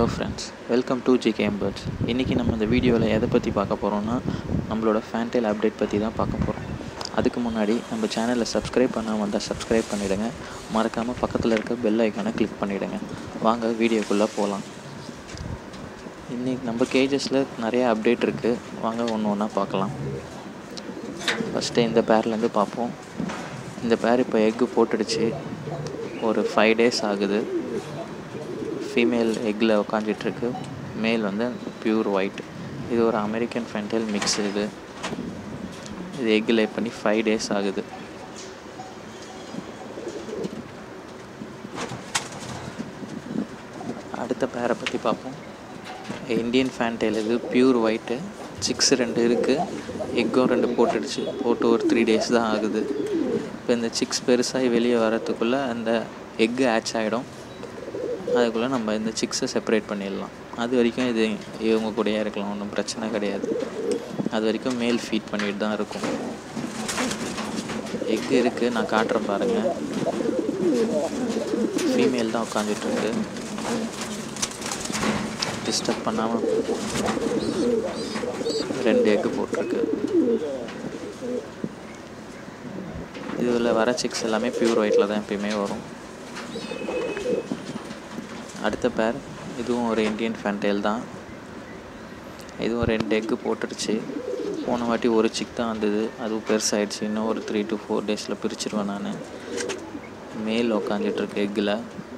friends welcome to GKM birds இன்றைக்கி நம்ம இந்த வீடியோவில் எதை பற்றி பார்க்க போகிறோம்னா நம்மளோட ஃபேன்டைல் அப்டேட் பற்றி தான் பார்க்க போகிறோம் அதுக்கு முன்னாடி நம்ம சேனலை சப்ஸ்கிரைப் பண்ணாமல் வந்தால் சப்ஸ்கிரைப் பண்ணிவிடுங்க மறக்காமல் பக்கத்தில் இருக்க பெல் ஐக்கானை கிளிக் பண்ணிவிடுங்க வாங்க வீடியோக்குள்ளே போகலாம் இன்றைக்கி நம்ம கேஜஸில் நிறைய அப்டேட் இருக்குது வாங்க ஒன்று ஒன்றா பார்க்கலாம் ஃபஸ்ட்டு இந்த பேர்லேருந்து பார்ப்போம் இந்த பேர் இப்போ எக்கு போட்டுடுச்சு ஒரு ஃபைவ் டேஸ் ஆகுது ஃபீமேல் எக்கில் உட்காந்துட்ருக்கு மேல் வந்து பியூர் ஒயிட் இது ஒரு அமெரிக்கன் ஃபென்டல் மிக்ஸ் இது இது எக் லே பண்ணி ஃபைவ் டேஸ் ஆகுது அடுத்த பேரை பற்றி பார்ப்போம் இந்தியன் ஃபேன்டைல் இது பியூர் ஒயிட்டு சிக்ஸ் ரெண்டு இருக்குது எக்கும் ரெண்டு போட்டுடுச்சு போட்டு ஒரு த்ரீ டேஸ் தான் ஆகுது இப்போ இந்த சிக்ஸ் பெருசாகி வெளியே வரத்துக்குள்ளே அந்த எக்கு ஆச் ஆகிடும் அதுக்குள்ளே நம்ம இந்த சிக்ஸை செப்பரேட் பண்ணிடலாம் அது வரைக்கும் இது இவங்க கூடயே இருக்கலாம் ஒன்றும் பிரச்சனை கிடையாது அது வரைக்கும் மேல் ஃபீட் பண்ணிட்டு தான் இருக்கும் எக்கு இருக்குது நான் காட்டுறேன் பாருங்கள் ஃபீமேல் தான் உட்காந்துட்ருக்கு டிஸ்டர்ப் பண்ணாமல் ரெண்டு எக்கு போட்டிருக்கு இதில் வர சிக்ஸ் எல்லாமே பியூர் ஒயிட்டில் தான் எப்பயுமே வரும் அடுத்த பேர் இதுவும் ஒரு இந்தியன் ஃபேன்டைல் தான் இதுவும் ரெண்டு எக்கு போட்டுடுச்சு போன வாட்டி ஒரு சிக் தான் வந்தது அதுவும் பெருசாகிடுச்சு இன்னும் ஒரு த்ரீ டு ஃபோர் டேஸில் பிரிச்சிருவேன் நான் மேல் உக்காந்துட்ருக்கு எக்கில்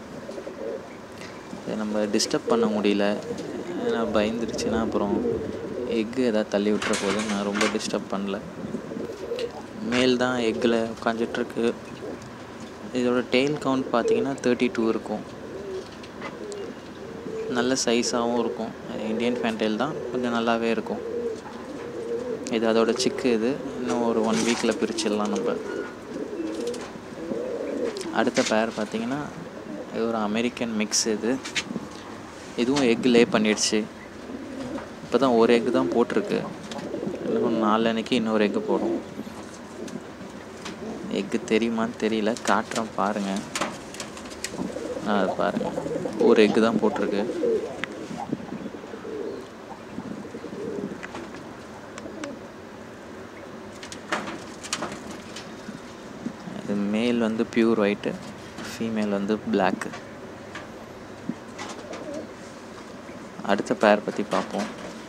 இதை நம்ம டிஸ்டர்ப் பண்ண முடியல ஏன்னா பயந்துருச்சுன்னா அப்புறம் எக்கு எதாவது தள்ளி விட்டுற போது நான் ரொம்ப டிஸ்டர்ப் பண்ணல மேல் தான் எக்கில் உட்காந்துட்ருக்கு இதோட டெய்ல் கவுண்ட் பார்த்தீங்கன்னா தேர்ட்டி டூ இருக்கும் நல்ல சைஸாகவும் இருக்கும் இந்தியன் ஃபேன்டைல் தான் கொஞ்சம் நல்லாவே இருக்கும் இது அதோட சிக்கு இது இன்னும் ஒரு ஒன் வீக்கில் பிரிச்சிடலாம் நம்ம அடுத்த பேர் பார்த்தீங்கன்னா இது ஒரு அமெரிக்கன் மிக்ஸ் இது இதுவும் எக் லே பண்ணிடுச்சு இப்போ தான் ஒரு எக் தான் போட்டிருக்கு இன்னும் நாலனைக்கு இன்னொரு எக்கு போடும் எக்கு தெரியுமான்னு தெரியல காட்டுறேன் பாருங்கள் அது பாருங்கள் ஒரு எக்கு தான் போட்டிருக்கு இது மேல் வந்து பியூர் ஒயிட்டு ஃபீமேல் வந்து பிளாக்கு அடுத்த பேர் பற்றி பார்ப்போம்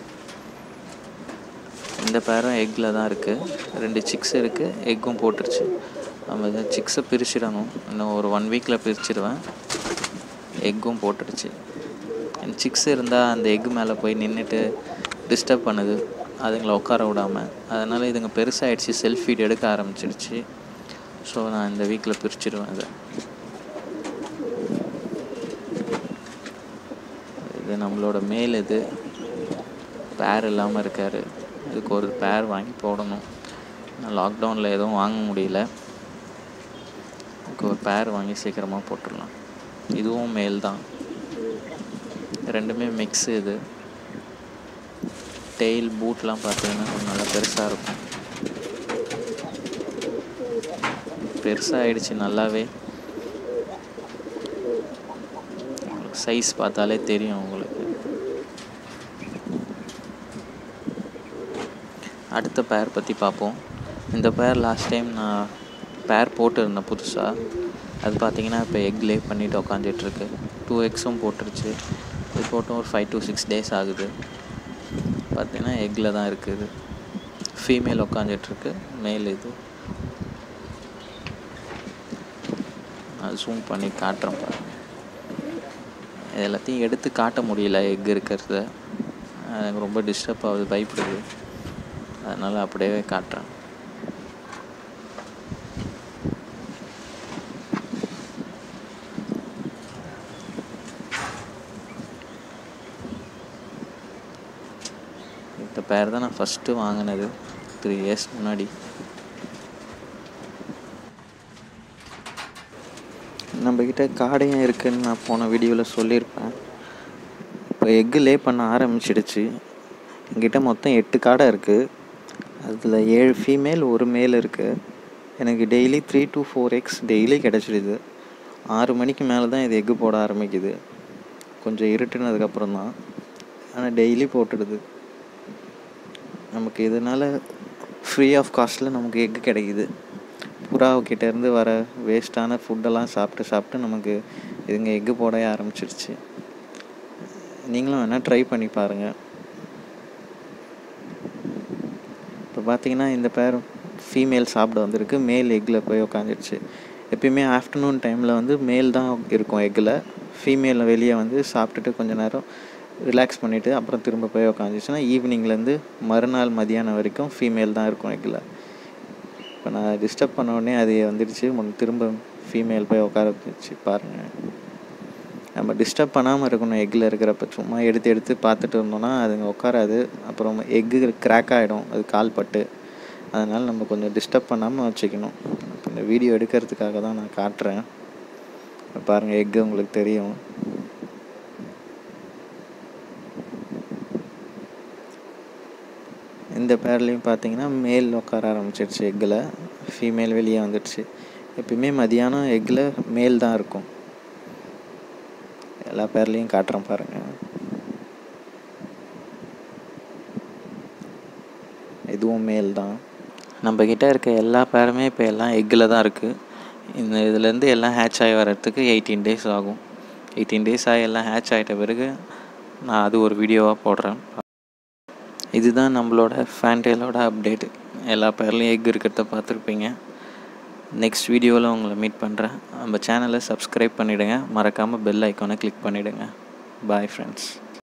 இந்த பேரும் எக்கில் தான் இருக்குது ரெண்டு சிக்ஸ் இருக்குது எக்கும் போட்டுருச்சு நம்ம இந்த சிக்ஸை பிரிச்சிடணும் இன்னும் ஒரு ஒன் வீக்கில் பிரிச்சிடுவேன் எக்கும் போட்டுடுச்சு சிக்ஸ் இருந்தால் அந்த எக் மேலே போய் நின்றுட்டு டிஸ்டர்ப் பண்ணுது அதுங்களை உட்கார விடாமல் அதனால் இதுங்க பெருசாகிடுச்சு செல்ஃப் ஃபீட் எடுக்க ஆரம்பிச்சிடுச்சு ஸோ நான் இந்த வீக்கில் பிரிச்சிடுவேன் அதை இது நம்மளோட மேல் இது பேர் இல்லாமல் இருக்கார் இதுக்கு ஒரு பேர் வாங்கி போடணும் நான் லாக்டவுனில் எதுவும் வாங்க முடியல இதுக்கு ஒரு பேர் வாங்கி சீக்கிரமாக போட்டுடலாம் இதுவும் மேல் தான் ரெண்டுமே மிக்ஸ் இது டெய்ல் பூட்லாம் பார்த்தீங்கன்னா நல்லா பெருசாக இருக்கும் பெருசாக ஆயிடுச்சு நல்லாவே சைஸ் பார்த்தாலே தெரியும் உங்களுக்கு அடுத்த பேர் பற்றி பார்ப்போம் இந்த பேர் லாஸ்ட் டைம் நான் பேர் போட்டிருந்தேன் புதுசாக அது பார்த்தீங்கன்னா இப்போ எக் லே பண்ணிட்டு உக்காந்துட்ருக்கு டூ எக்ஸும் போட்டுருச்சு இது போட்டும் ஒரு ஃபைவ் டு சிக்ஸ் டேஸ் ஆகுது பார்த்தீங்கன்னா எக்கில் தான் இருக்குது ஃபீமேல் உட்காந்துட்ருக்கு மேல் இது நான் ஜூம் பண்ணி காட்டுறேன் பாருங்க எல்லாத்தையும் எடுத்து காட்ட முடியல எக் இருக்கிறத எனக்கு ரொம்ப டிஸ்டர்ப் ஆகுது பயப்படுது அதனால் அப்படியே காட்டுறேன் இந்த பேர் தான் நான் ஃபஸ்ட்டு வாங்கினது த்ரீ இயர்ஸ் முன்னாடி நம்மக்கிட்ட காடையும் இருக்குதுன்னு நான் போன வீடியோவில் சொல்லியிருப்பேன் இப்போ எக்கு லே பண்ண ஆரம்பிச்சிடுச்சு என்கிட்ட மொத்தம் எட்டு காடை இருக்குது அதில் ஏழு ஃபீமேல் ஒரு மேல் இருக்குது எனக்கு daily three to four eggs daily கிடச்சிடுது ஆறு மணிக்கு மேலே தான் இது எக்கு போட ஆரம்பிக்குது கொஞ்சம் இருட்டுனதுக்கப்புறம் தான் ஆனால் டெய்லி போட்டுடுது நமக்கு இதனால் ஃப்ரீ ஆஃப் காஸ்ட்டில் நமக்கு எக்கு கிடைக்குது புறாவுக்கிட்டேருந்து வர வேஸ்ட்டான ஃபுட்டெல்லாம் சாப்பிட்டு சாப்பிட்டு நமக்கு இதுங்க எக்கு போட ஆரம்பிச்சிருச்சு நீங்களும் வேணால் ட்ரை பண்ணி பாருங்கள் இப்போ பார்த்தீங்கன்னா இந்த பேர் ஃபீமேல் சாப்பிட வந்திருக்கு மேல் எக்கில் போய் உக்காந்துருச்சு எப்பயுமே ஆஃப்டர்நூன் டைமில் வந்து மேல் தான் இருக்கும் எக்கில் ஃபீமேல் வெளியே வந்து சாப்பிட்டுட்டு கொஞ்ச நேரம் ரிலாக்ஸ் பண்ணிவிட்டு அப்புறம் திரும்ப போய் உக்காந்துச்சுன்னா ஈவினிங்லேருந்து மறுநாள் மதியானம் வரைக்கும் ஃபீமேல் தான் இருக்கும் எக்கில் இப்போ நான் டிஸ்டர்ப் பண்ண உடனே அது வந்துடுச்சு முன் திரும்ப ஃபீமேல் போய் உட்கார வச்சு பாருங்கள் நம்ம டிஸ்டர்ப் பண்ணாமல் இருக்கணும் எக்கில் இருக்கிறப்ப சும்மா எடுத்து எடுத்து பார்த்துட்டு இருந்தோம்னா அதுங்க உட்காராது அப்புறம் எக்கு கிராக் ஆகிடும் அது கால் பட்டு அதனால் நம்ம கொஞ்சம் டிஸ்டர்ப் பண்ணாமல் வச்சுக்கணும் இப்போ இந்த வீடியோ எடுக்கிறதுக்காக தான் நான் காட்டுறேன் பாருங்கள் எக்கு உங்களுக்கு தெரியும் இந்த பேர்லேயும் பார்த்தீங்கன்னா மேல் உட்கார ஆரம்பிச்சிருச்சு எக்கில் ஃபீமேல் வெளியே வந்துடுச்சு எப்பயுமே மதியானம் எக்கில் மேல் தான் இருக்கும் எல்லா பேர்லேயும் காட்டுறேன் பாருங்கள் இதுவும் மேல் தான் நம்மக்கிட்ட இருக்க எல்லா பேருமே இப்போ எல்லாம் எக்கில் தான் இருக்குது இந்த இதுலேருந்து எல்லாம் ஹேட்ச் ஆகி வர்றதுக்கு எயிட்டீன் டேஸ் ஆகும் எயிட்டீன் டேஸ் ஆகி எல்லாம் ஹேட்ச் ஆகிட்ட பிறகு நான் அது ஒரு வீடியோவாக போடுறேன் இதுதான் நம்மளோட ஃபேன்டேலோட அப்டேட் எல்லா பேர்லேயும் எக் இருக்கிறத பார்த்துருப்பீங்க நெக்ஸ்ட் வீடியோவில் உங்களை மீட் பண்ணுறேன் நம்ம சேனலை சப்ஸ்கிரைப் பண்ணிவிடுங்க மறக்காமல் பெல் ஐக்கானை கிளிக் பண்ணிவிடுங்க பாய் ஃப்ரெண்ட்ஸ்